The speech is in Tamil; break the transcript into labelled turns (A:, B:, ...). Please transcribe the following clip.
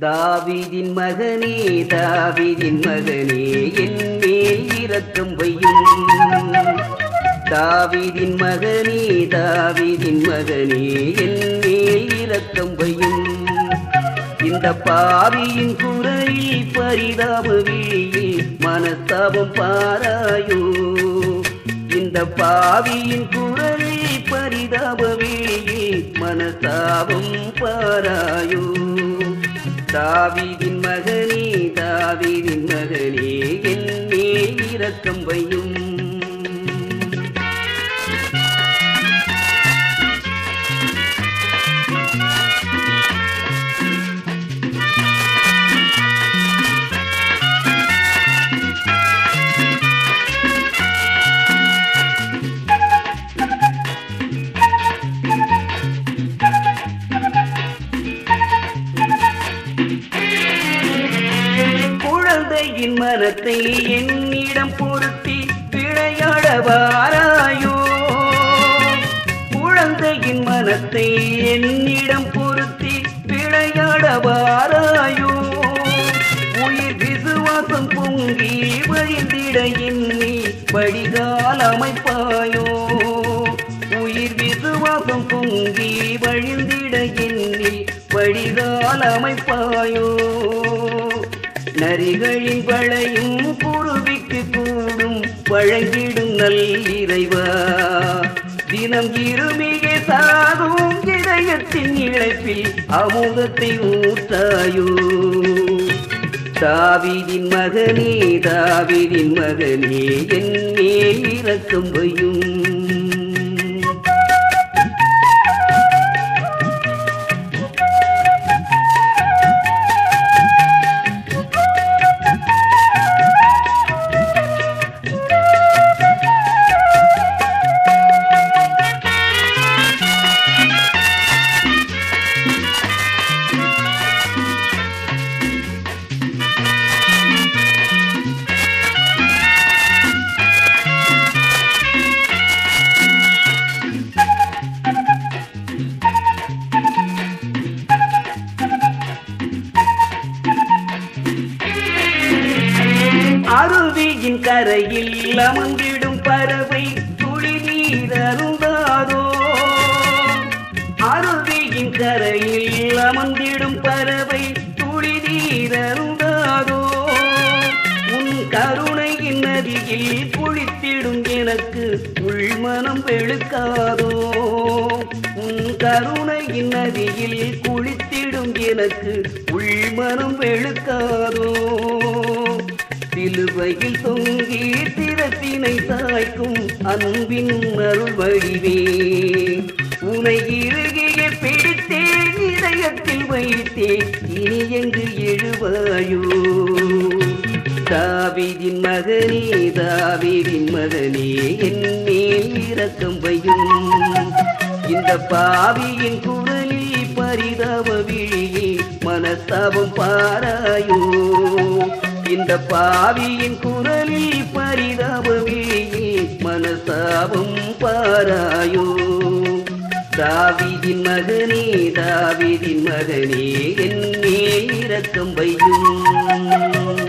A: தாவீதின் மகனே தாவீதின் மகனே என் மேல் இரக்கம் வையும் தாவீதின் மகனே தாவீதின் மகனே என் மேல் இரக்கம் வையும் இந்த பாவியின் குரலில் பரிதாப விழியில் மனஸ்தாபம் பாராயோ இந்த பாவியின் குரலில் பரிதாப விழியில் மனஸ்தாபம் பாராயோ தாவீதின் மகனே தாவீதின் மகனே என் மேல் இரக்கம் வையும் குழந்தையின் மனத்தை என்னிடம் பொருத்தி விளையாட வாராயோ குழந்தையின் மனத்தை என்னிடம் பொருத்தி விளையாட வாராயோ உயிர் விசுவாசம் பொங்கி வழிந்திட எண்ணி வழிகால் அமைப்பாயோ உயிர் விசுவாசம் பொங்கி வழிந்திட எண்ணி வழிகால் அமைப்பாயோ நரிகளின் வளையும் குருவிக்கு கூடும் வழங்கிடும் நல்லிறைவா தினம் இருமிகை சாகும் இதயத்தின் இழைப்பில் அமுதத்தை ஊத்தாயோ தாவீதின் மகனே தாவீதின் மகனே என் மேல் இரக்கம் வையும் அருவியின் கரையில் அமர்ந்திடும் பறவை துளி நீர் அருந்தாதோ அருவியின் கரையில் அமர்ந்திடும் பறவை துளி நீர் அருந்தாதோ உன் கருணையின் நதியில் குளித்திடும் எனக்கு உள்மனம் வெளுக்காதோ உன் கருணையின் நதியில் குளித்திடும் எனக்கு உள்மனம் வெளுக்காதோ சிலுவையில் தொங்கி திறத்தினை சாய்க்கும் அன்பின் அருள் வடிவே உனை இறுகிய பிடித்தேன் இதயத்தில் வைத்தேன் இனி எங்கு எழுவாயோ தாவீதின் மகனே தாவீதின் மகனே என் மேல் இரக்கம் வையும் இந்த பாவியின் குரலில் பரிதாப விழியில் மனஸ்தாபம் பாராயோ இந்த பாவியின் குரலில் பரிதாப விழியில் மனஸ்தாபம் பாராயோ தாவீதின் மகனே தாவீதின் மகனே என் மேல் இரக்கம் வையும்